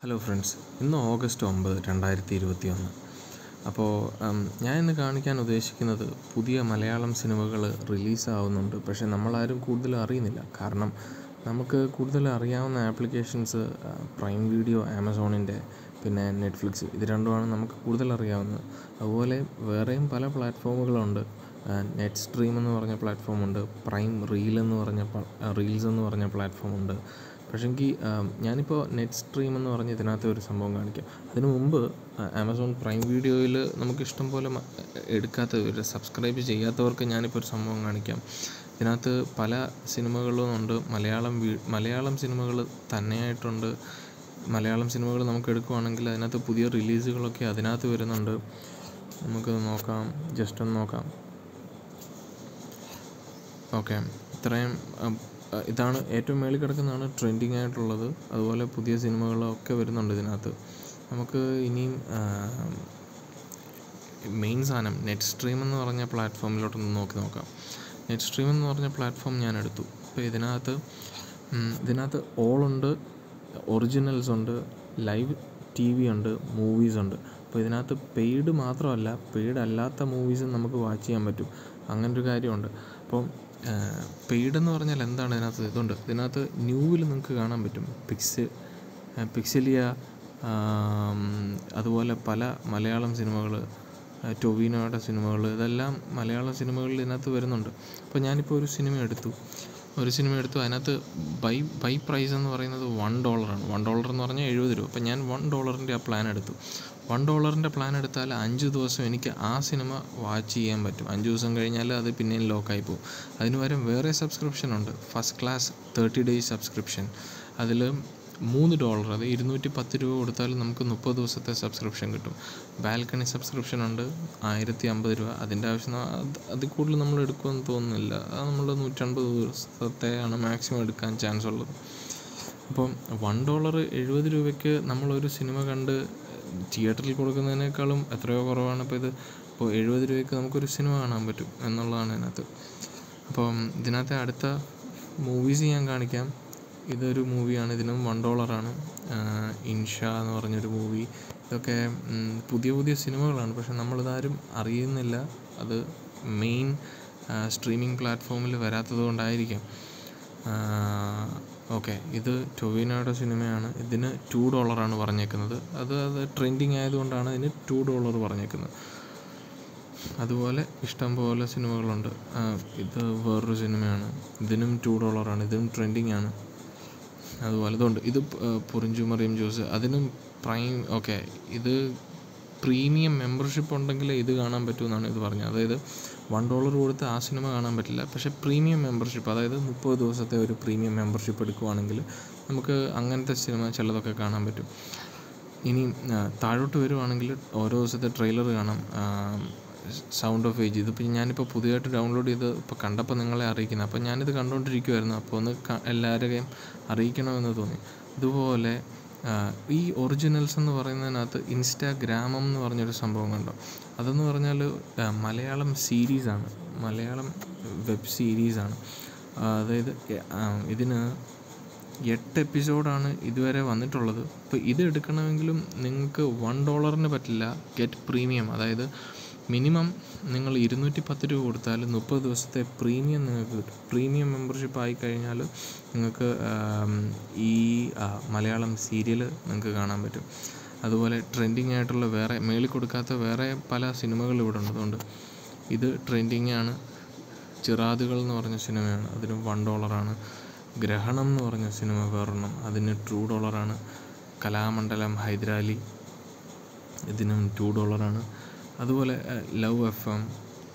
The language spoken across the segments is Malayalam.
ഹലോ ഫ്രണ്ട്സ് ഇന്ന് ഓഗസ്റ്റ് ഒമ്പത് രണ്ടായിരത്തി ഇരുപത്തി ഒന്ന് അപ്പോൾ ഞാൻ ഇന്ന് കാണിക്കാൻ ഉദ്ദേശിക്കുന്നത് പുതിയ മലയാളം സിനിമകൾ റിലീസാവുന്നുണ്ട് പക്ഷേ നമ്മളാരും കൂടുതൽ അറിയുന്നില്ല കാരണം നമുക്ക് കൂടുതൽ അറിയാവുന്ന ആപ്ലിക്കേഷൻസ് പ്രൈം വീഡിയോ ആമസോണിൻ്റെ പിന്നെ നെറ്റ്ഫ്ലിക്സ് ഇത് രണ്ടുമാണ് നമുക്ക് കൂടുതൽ അറിയാവുന്നത് അതുപോലെ വേറെയും പല പ്ലാറ്റ്ഫോമുകളുണ്ട് നെറ്റ് സ്ട്രീം എന്ന് പറഞ്ഞ പ്ലാറ്റ്ഫോമുണ്ട് പ്രൈം റീൽ എന്ന് പറഞ്ഞ റീൽസ് എന്ന് പറഞ്ഞ പ്ലാറ്റ്ഫോമുണ്ട് പക്ഷേങ്കിൽ ഞാനിപ്പോൾ നെറ്റ് സ്ട്രീം എന്ന് പറഞ്ഞ ഇതിനകത്ത് ഒരു സംഭവം കാണിക്കാം അതിനു മുമ്പ് ആമസോൺ പ്രൈം വീഡിയോയിൽ നമുക്ക് ഇഷ്ടം പോലെ മ- എടുക്കാത്തവർ സബ്സ്ക്രൈബ് ചെയ്യാത്തവർക്ക് ഞാനിപ്പോൾ ഒരു സംഭവം കാണിക്കാം ഇതിനകത്ത് പല സിനിമകളും ഉണ്ട് മലയാളം വീ മലയാളം സിനിമകൾ തന്നെയായിട്ടുണ്ട് മലയാളം സിനിമകൾ നമുക്ക് എടുക്കുവാണെങ്കിൽ അതിനകത്ത് പുതിയ റിലീസുകളൊക്കെ അതിനകത്ത് വരുന്നുണ്ട് നമുക്ക് നോക്കാം ജസ്റ്റ് ഒന്ന് നോക്കാം ഓക്കെ ഇത്രയും ഉം, അഹ് ഇതാണ് ഏറ്റവും മേളിൽ കിടക്കുന്നതാണ് ട്രെൻഡിങ് ആയിട്ടുള്ളത് അതുപോലെ പുതിയ സിനിമകളൊക്കെ വരുന്നുണ്ട് ഇതിനകത്ത് നമുക്ക് ഇനിയും മെയിൻ സാധനം നെറ്റ് സ്ട്രീം എന്ന് പറഞ്ഞ പ്ലാറ്റ്ഫോമിലോട്ടൊന്ന് നോക്കി നോക്കാം നെറ്റ് സ്ട്രീം എന്ന് പറഞ്ഞ പ്ലാറ്റ്ഫോം ഞാൻ എടുത്തു അപ്പോൾ ഇതിനകത്ത് ഉം, ഇതിനകത്ത് ഓൾ ഉണ്ട് ഒറിജിനൽസ് ഉണ്ട് ലൈവ് ടി വി ഉണ്ട് മൂവീസ് ഉണ്ട് അപ്പോൾ ഇതിനകത്ത് പെയ്ഡ് മാത്രമല്ല പെയ്ഡ് അല്ലാത്ത മൂവീസും നമുക്ക് വാച്ച് ചെയ്യാൻ പറ്റും അങ്ങനൊരു കാര്യമുണ്ട് അപ്പം പെയ്ഡ് എന്ന് പറഞ്ഞാൽ എന്താണ് ഇതിനകത്ത് ഇതുണ്ട് ഇതിനകത്ത് ന്യൂവിൽ നിങ്ങൾക്ക് കാണാൻ പറ്റും പിക്സ് പിക്സലിയ ആം, അതുപോലെ പല മലയാളം സിനിമകൾ ടൊവിനോയുടെ സിനിമകൾ ഇതെല്ലാം മലയാളം സിനിമകളിൽ ഇതിനകത്ത് വരുന്നുണ്ട് അപ്പോൾ ഞാനിപ്പോൾ ഒരു സിനിമ എടുത്തു ഒരു സിനിമ എടുത്തു അതിനകത്ത് ബൈ ബൈ പ്രൈസ് എന്ന് പറയുന്നത് വൺ ഡോളറാണ് വൺ ഡോളർ എന്ന് പറഞ്ഞാൽ എഴുപത് രൂപ അപ്പോൾ ഞാൻ വൺ ഡോളറിൻ്റെ ആ പ്ലാൻ എടുത്തു വൺ ഡോളറിൻ്റെ പ്ലാൻ എടുത്താൽ അഞ്ച് ദിവസം എനിക്ക് ആ സിനിമ വാച്ച് ചെയ്യാൻ പറ്റും അഞ്ച് ദിവസം കഴിഞ്ഞാൽ അത് പിന്നെയും ലോക്കായി പോകും അതിന് പകരം വേറെ സബ്സ്ക്രിപ്ഷൻ ഉണ്ട് first class thirty days subscription അതിൽ മൂന്ന് ഡോളർ അത് ഇരുന്നൂറ്റി പത്ത് രൂപ കൊടുത്താൽ നമുക്ക് മുപ്പത് ദിവസത്തെ സബ്സ്ക്രിപ്ഷൻ കിട്ടും ബാൽക്കണി സബ്സ്ക്രിപ്ഷൻ ഉണ്ട് ആയിരത്തി അമ്പത് രൂപ അതിൻ്റെ ആവശ്യം അത് അതിൽ കൂടുതൽ നമ്മൾ എടുക്കുമെന്ന് തോന്നുന്നില്ല അത് നമ്മൾ നൂറ്റൻപത് ദിവസത്തെയാണ് മാക്സിമം എടുക്കാൻ ചാൻസ് ഉള്ളത് അപ്പം വൺ ഡോളർ എഴുപത് രൂപയ്ക്ക് നമ്മളൊരു സിനിമ കണ്ട് തിയേറ്ററിൽ കൊടുക്കുന്നതിനേക്കാളും എത്രയോ കുറവാണ് ഇപ്പോൾ ഇത് ഇപ്പോൾ എഴുപത് രൂപയ്ക്ക് നമുക്കൊരു സിനിമ കാണാൻ പറ്റും എന്നുള്ളതാണ് ഇതിനകത്ത് അപ്പം ഇതിനകത്തെ അടുത്ത മൂവീസ് ഞാൻ കാണിക്കാം ഇതൊരു മൂവിയാണ് ഇതിനും വൺ ഡോളറാണ് ഇൻഷ എന്ന് പറഞ്ഞൊരു മൂവി ഇതൊക്കെ ഉം, പുതിയ പുതിയ സിനിമകളാണ് പക്ഷെ നമ്മളിതാരും അറിയുന്നില്ല അത് മെയിൻ സ്ട്രീമിംഗ് പ്ലാറ്റ്ഫോമിൽ വരാത്തത് കൊണ്ടായിരിക്കാം ഓക്കെ ഇത് ടൊവിനോയുടെ സിനിമയാണ് ഇതിന് ടു ഡോളറാണ് പറഞ്ഞേക്കുന്നത് അത് അത് ട്രെൻഡിങ് ആയതുകൊണ്ടാണ് ഇതിന് ടു ഡോളർ പറഞ്ഞേക്കുന്നത് അതുപോലെ ഇഷ്ടം പോലെ സിനിമകളുണ്ട് ആ, ഇത് വേറൊരു സിനിമയാണ് ഇതിനും ടു ഡോളറാണ് ഇതും ട്രെൻഡിങ് ആണ് അതുപോലെ ഇതുണ്ട് ഇത് പൊറിഞ്ചുമറിയും ജ്യൂസ് അതിനും പ്രൈം ഓക്കെ ഇത് പ്രീമിയം മെമ്പർഷിപ്പ് ഉണ്ടെങ്കിൽ ഇത് കാണാൻ പറ്റുമെന്നാണ് ഇത് പറഞ്ഞത് അതായത് വൺ ഡോളർ കൊടുത്ത് ആ സിനിമ കാണാൻ പറ്റില്ല പക്ഷേ പ്രീമിയം മെമ്പർഷിപ്പ് അതായത് മുപ്പത് ദിവസത്തെ ഒരു പ്രീമിയം മെമ്പർഷിപ്പ് എടുക്കുവാണെങ്കിൽ നമുക്ക് അങ്ങനത്തെ സിനിമ ചിലതൊക്കെ കാണാൻ പറ്റും ഇനി ആ, താഴോട്ട് വരുവാണെങ്കിൽ ഓരോ ദിവസത്തെ ട്രെയിലർ കാണാം സൗണ്ട് ഓഫ് ഏജ് ഇതിപ്പോൾ ഞാനിപ്പോൾ പുതിയതായിട്ട് ഡൗൺലോഡ് ചെയ്ത് ഇപ്പോൾ കണ്ടപ്പോൾ നിങ്ങളെ അറിയിക്കുന്നത് അപ്പോൾ ഞാനിത് കണ്ടുകൊണ്ടിരിക്കുമായിരുന്നു അപ്പോൾ ഒന്ന് ക- എല്ലാവരെയും അറിയിക്കണമെന്ന് തോന്നി ഇതുപോലെ ആ, ഈ ഒറിജിനൽസ് എന്ന് പറയുന്നതിനകത്ത് ഇൻസ്റ്റാഗ്രാമം എന്ന് പറഞ്ഞൊരു സംഭവം കണ്ടോ അതെന്ന് പറഞ്ഞാൽ ആ, മലയാളം സീരീസാണ് മലയാളം വെബ് സീരീസാണ് അതായത് എ- ആ, ഇതിന് എട്ട് എപ്പിസോഡാണ് ഇതുവരെ വന്നിട്ടുള്ളത് അപ്പോൾ ഇത് എടുക്കണമെങ്കിലും നിങ്ങൾക്ക് വൺ ഡോളറിന് പറ്റില്ല ഗെറ്റ് പ്രീമിയം അതായത് മിനിമം നിങ്ങൾ ഇരുന്നൂറ്റി പത്ത് രൂപ കൊടുത്താൽ മുപ്പത് ദിവസത്തെ പ്രീമിയം നിങ്ങൾക്ക് കിട്ടും പ്രീമിയം മെമ്പർഷിപ്പ് ആയി കഴിഞ്ഞാൽ നിങ്ങൾക്ക് ആം, ഈ ആ, മലയാളം സീരിയൽ നിങ്ങൾക്ക് കാണാൻ പറ്റും അതുപോലെ ട്രെൻഡിങ് ആയിട്ടുള്ള വേറെ മേളിൽ കൊടുക്കാത്ത വേറെ പല സിനിമകൾ ഇവിടെ ഉണ്ട് അതുകൊണ്ട് ഇത് ട്രെൻഡിങ് ആണ് ചിറാതുകൾ എന്ന് പറഞ്ഞ സിനിമയാണ് അതിന് വൺ ഡോളറാണ് ഗ്രഹണം എന്ന് പറഞ്ഞ സിനിമ വേറൊരെണ്ണം അതിന് ടു ഡോളറാണ് കലാമണ്ഡലം ഹൈദരാലി ഇതിനും ടു ഡോളറാണ് അതുപോലെ ലവ് എഫ് എം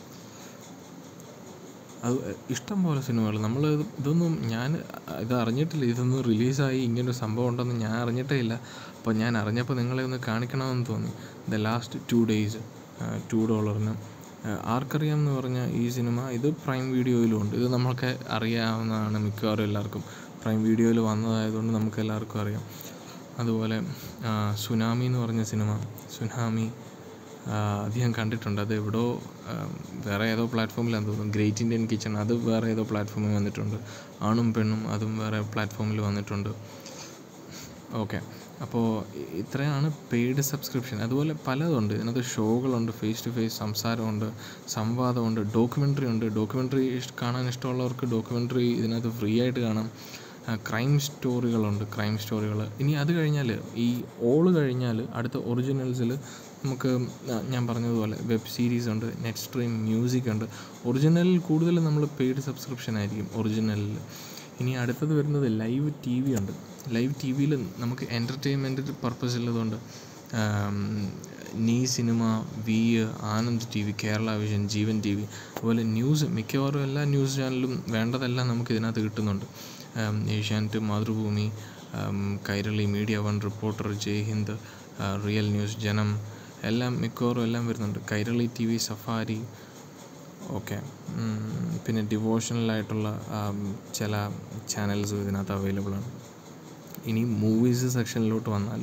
അത് ഇഷ്ടം പോലെ സിനിമകൾ നമ്മൾ ഇതൊന്നും ഞാൻ ഇത് അറിഞ്ഞിട്ടില്ല ഇതൊന്നും റിലീസായി ഇങ്ങനൊരു സംഭവം ഉണ്ടെന്ന് ഞാൻ അറിഞ്ഞിട്ടേ ഇല്ല അപ്പോൾ ഞാൻ അറിഞ്ഞപ്പോൾ നിങ്ങളെ ഒന്ന് കാണിക്കണമെന്ന് തോന്നി the last two days two ഡോളറിന് ആർക്കറിയാം എന്ന് പറഞ്ഞ ഈ സിനിമ ഇത് പ്രൈം വീഡിയോയിലും ഉണ്ട് ഇത് നമ്മൾക്ക് അറിയാവുന്നതാണ് മിക്കവാറും എല്ലാവർക്കും പ്രൈം വീഡിയോയിൽ വന്നതായതുകൊണ്ട് നമുക്ക് എല്ലാവർക്കും അറിയാം അതുപോലെ ആ, സുനാമി എന്ന് പറഞ്ഞ സിനിമ സുനാമി ആ, അത് ഞാൻ കണ്ടിട്ടുണ്ട് അത് എവിടോ ആ, വേറെ ഏതോ പ്ലാറ്റ്ഫോമിലാന്ന് തോന്നുന്നു ഗ്രേറ്റ് ഇന്ത്യൻ കിച്ചൺ അത് വേറെ ഏതോ പ്ലാറ്റ്ഫോമിൽ വന്നിട്ടുണ്ട് ആണും പെണ്ണും അതും വേറെ പ്ലാറ്റ്ഫോമിൽ വന്നിട്ടുണ്ട് ഓക്കെ അപ്പോൾ ഇ- ഇത്രയാണ് പെയ്ഡ് സബ്സ്ക്രിപ്ഷൻ അതുപോലെ പലതുണ്ട് ഇതിനകത്ത് ഷോകളുണ്ട് ഫേസ് ടു ഫേസ് സംസാരമുണ്ട് സംവാദമുണ്ട് ഡോക്യുമെൻ്ററി ഉണ്ട് ഡോക്യുമെൻ്ററി കാണാൻ ഇഷ്ടമുള്ളവർക്ക് ഡോക്യുമെൻ്ററി ഇതിനകത്ത് ഫ്രീ ആയിട്ട് കാണാം ക്രൈം സ്റ്റോറികളുണ്ട് ക്രൈം സ്റ്റോറികൾ ഇനി അത് കഴിഞ്ഞാൽ ഈ ഓള് കഴിഞ്ഞാൽ അടുത്ത ഒറിജിനൽസിൽ നമുക്ക് ആ, ഞാൻ പറഞ്ഞതുപോലെ വെബ് സീരീസ് ഉണ്ട് നെറ്റ് സ്ട്രീം മ്യൂസിക് ഉണ്ട് ഒറിജിനലിൽ കൂടുതൽ നമ്മൾ പെയ്ഡ് സബ്സ്ക്രിപ്ഷൻ ആയിരിക്കും ഒറിജിനലിൽ ഇനി അടുത്തത് വരുന്നത് ലൈവ് ടി വി ഉണ്ട് ലൈവ് ടി വിയിൽ നമുക്ക് എൻ്റർടൈൻമെൻറ്റ് പർപ്പസ് ഉള്ളതുകൊണ്ട് ആം, നീ സിനിമ വി Anand T V Kerala vision Jeevan T V അതുപോലെ ന്യൂസ് മിക്കവാറും എല്ലാ ന്യൂസ് ചാനലും വേണ്ടതെല്ലാം നമുക്ക് ഇതിനകത്ത് കിട്ടുന്നുണ്ട് ആം, ഏഷ്യാനെറ്റ് മാതൃഭൂമി ആം, Kairali media one reporter Jai Hind ആ, റിയൽ ന്യൂസ് ജനം എല്ലാം മിക്കവാറും എല്ലാം വരുന്നുണ്ട് Kairali T V safari okay പിന്നെ ഡിവോഷണലായിട്ടുള്ള ചില ചാനൽസ് ഇതിനകത്ത് അവൈലബിൾ ആണ് ഇനി മൂവീസ് സെക്ഷനിലോട്ട് വന്നാൽ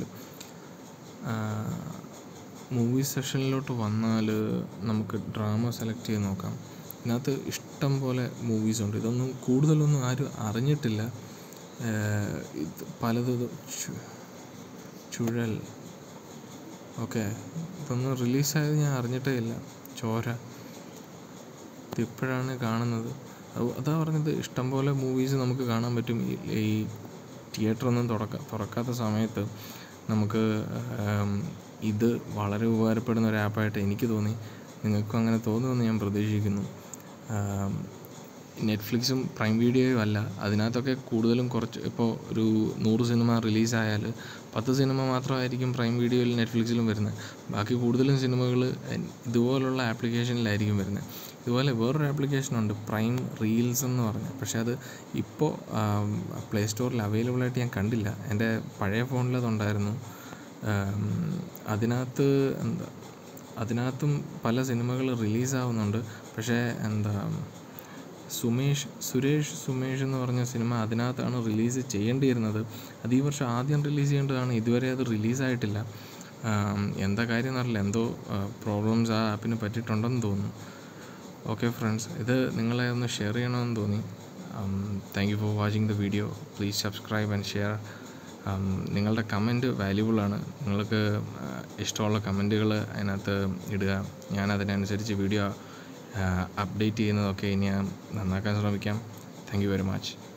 മൂവീസ് സെക്ഷനിലോട്ട് വന്നാൽ നമുക്ക് ഡ്രാമ സെലക്ട് ചെയ്ത് നോക്കാം ഇതിനകത്ത് ഇഷ്ടം പോലെ മൂവീസ് ഉണ്ട് ഇതൊന്നും കൂടുതലൊന്നും ആരും അറിഞ്ഞിട്ടില്ല ആഹ് ഇത് പലതും ചു- ചുഴൽ ഓക്കെ ഇതൊന്നും റിലീസായത് ഞാൻ അറിഞ്ഞിട്ടേ ഇല്ല ചോര ഇതിപ്പോഴാണ് കാണുന്നത് അത് അതാ പറഞ്ഞത് ഇഷ്ടംപോലെ മൂവീസ് നമുക്ക് കാണാൻ പറ്റും ഈ ഈ തിയേറ്ററൊന്നും തുറക്ക തുറക്കാത്ത സമയത്ത് നമുക്ക് ആം, ഇത് വളരെ ഉപകാരപ്പെടുന്ന ഒരു ആപ്പായിട്ട് എനിക്ക് തോന്നി നിങ്ങൾക്കും അങ്ങനെ തോന്നുമെന്ന് ഞാൻ പ്രതീക്ഷിക്കുന്നു ആം, നെറ്റ്ഫ്ലിക്സും പ്രൈം വീഡിയോയും അല്ല അതിനകത്തൊക്കെ കൂടുതലും കുറച്ച് ഇപ്പോൾ ഒരു നൂറ് സിനിമ റിലീസായാൽ പത്ത് സിനിമ മാത്രമായിരിക്കും പ്രൈം വീഡിയോയിൽ നെറ്റ്ഫ്ലിക്സിലും വരുന്നത് ബാക്കി കൂടുതലും സിനിമകൾ ഇതുപോലുള്ള ആപ്ലിക്കേഷനിലായിരിക്കും വരുന്നത് ഇതുപോലെ വേറൊരു ആപ്ലിക്കേഷനുണ്ട് പ്രൈം റീൽസ് എന്ന് പറഞ്ഞ് പക്ഷേ അത് ഇപ്പോൾ പ്ലേ സ്റ്റോറിൽ അവൈലബിൾ ആയിട്ട് ഞാൻ കണ്ടില്ല എൻ്റെ പഴയ ഫോണിൽ അതുണ്ടായിരുന്നു ആം, അതിനകത്ത് എന്താ അതിനകത്തും പല സിനിമകൾ റിലീസാവുന്നുണ്ട് പക്ഷേ എന്താ സുമേഷ് സുരേഷ് സുമേഷ് എന്ന് പറഞ്ഞ സിനിമ അതിനകത്താണ് റിലീസ് ചെയ്യേണ്ടിയിരുന്നത് അത് ഈ വർഷം ആദ്യം റിലീസ് ചെയ്യേണ്ടതാണ് ഇതുവരെ അത് റിലീസായിട്ടില്ല ആം, എന്താ കാര്യം എന്നറിയില്ല എന്തോ പ്രോബ്ലംസ് ആ ആപ്പിന് പറ്റിയിട്ടുണ്ടെന്ന് തോന്നുന്നു ഓക്കെ ഫ്രണ്ട്സ് ഇത് നിങ്ങളെ ഒന്ന് ഷെയർ ചെയ്യണമെന്ന് തോന്നി thank you for watching the video please subscribe and share നിങ്ങളുടെ കമൻറ്റ് വാല്യുബിളാണ് നിങ്ങൾക്ക് ആ, ഇഷ്ടമുള്ള കമൻറ്റുകൾ അതിനകത്ത് ഇടുക ഞാൻ അതിനനുസരിച്ച് വീഡിയോ അപ്ഡേറ്റ് ചെയ്യുന്നതൊക്കെ ഇനി ഞാൻ നന്നാക്കാൻ ശ്രമിക്കാം താങ്ക് യു വെരി മച്ച്